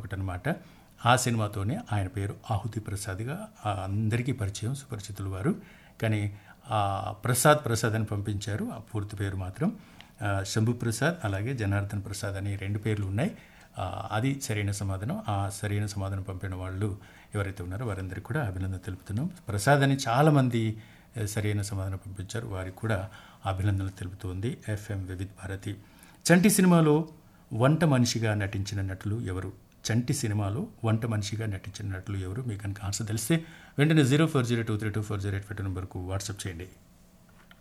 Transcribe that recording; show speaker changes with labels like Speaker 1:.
Speaker 1: ఒకటి అనమాట ఆ సినిమాతోనే ఆయన పేరు ఆహుతి ప్రసాద్గా ఆ, అందరికీ పరిచయం సుపరిచితులు వారు కానీ ఆ ప్రసాద్ ప్రసాద్ అని పంపించారు ఆ పూర్తి పేరు మాత్రం ఆ, శంభు ప్రసాద్ అలాగే జనార్దన్ ప్రసాద్ అని రెండు పేర్లు ఉన్నాయి ఆ, అది సరైన సమాధానం ఆ సరైన సమాధానం పంపిన వాళ్ళు ఎవరైతే ఉన్నారో వారందరికీ కూడా అభినందన తెలుపుతున్నాం ప్రసాద్ అని చాలామంది ఆ, సరైన సమాధానం పంపించారు వారికి కూడా అభినందనలు తెలుపుతోంది ఎఫ్ఎం వివిధ్ భారతి చంటి సినిమాలో వంట మనిషిగా నటించిన నటులు ఎవరు చంటి సినిమాలో వంట మనిషిగా నటించిన నటులు ఎవరు మీకు కనుక ఆన్సర్ తెలిస్తే వెంటనే zero four zero two three two four zero eight five నెంబర్కు వాట్సాప్ చేయండి